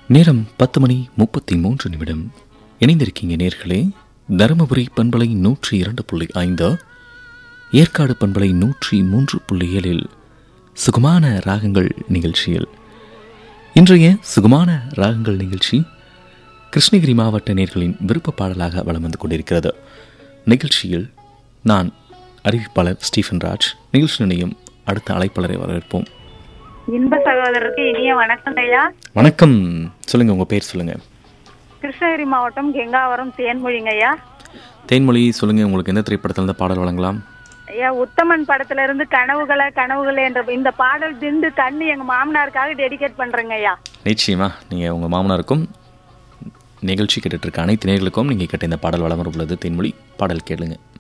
நேரம் பத்து மணி முப்பத்தி மூன்று நிமிடம் இணைந்திருக்கீங்க நேர்களே தருமபுரி பண்பலை நூற்றி இரண்டு புள்ளி ஐந்து ஏற்காடு பண்பலை நூற்றி மூன்று புள்ளி ஏழில் சுகமான ராகங்கள் நிகழ்ச்சியில் இன்றைய சுகமான ராகங்கள் நிகழ்ச்சி கிருஷ்ணகிரி மாவட்ட நேர்களின் விருப்ப பாடலாக வலம் வந்து கொண்டிருக்கிறது நிகழ்ச்சியில் நான் அறிவிப்பாளர் ஸ்டீஃபன் ராஜ் நிகழ்ச்சி நிலையம் அடுத்த அழைப்பாளரை வரவேற்போம் இன்ப சகோதரருக்கு இனிய வணக்கம் ஐயா வணக்கம் சொல்லுங்க உங்க பேர் சொல்லுங்க கிருஷ்ணகிரி மாவட்டம் கெங்காவரம் தேன்மொழிங்க ஐயா தேன்மொழி சொல்லுங்க உங்களுக்கு எந்த திரைப்படத்தில் இருந்து பாடல் வழங்கலாம் ஐயா உத்தமன் படத்துல இருந்து கனவுகளை கனவுகளை என்ற இந்த பாடல் திண்டு கண்ணு எங்க மாமனாருக்காக டெடிகேட் பண்றேங்க ஐயா நிச்சயமா நீங்கள் உங்கள் மாமனாருக்கும் நிகழ்ச்சி கேட்டுட்டு இருக்க அனைத்து நேர்களுக்கும் நீங்கள் கேட்ட இந்த பாடல் வளமர உள்ளது தேன்மொழி பாடல் கேளுங்க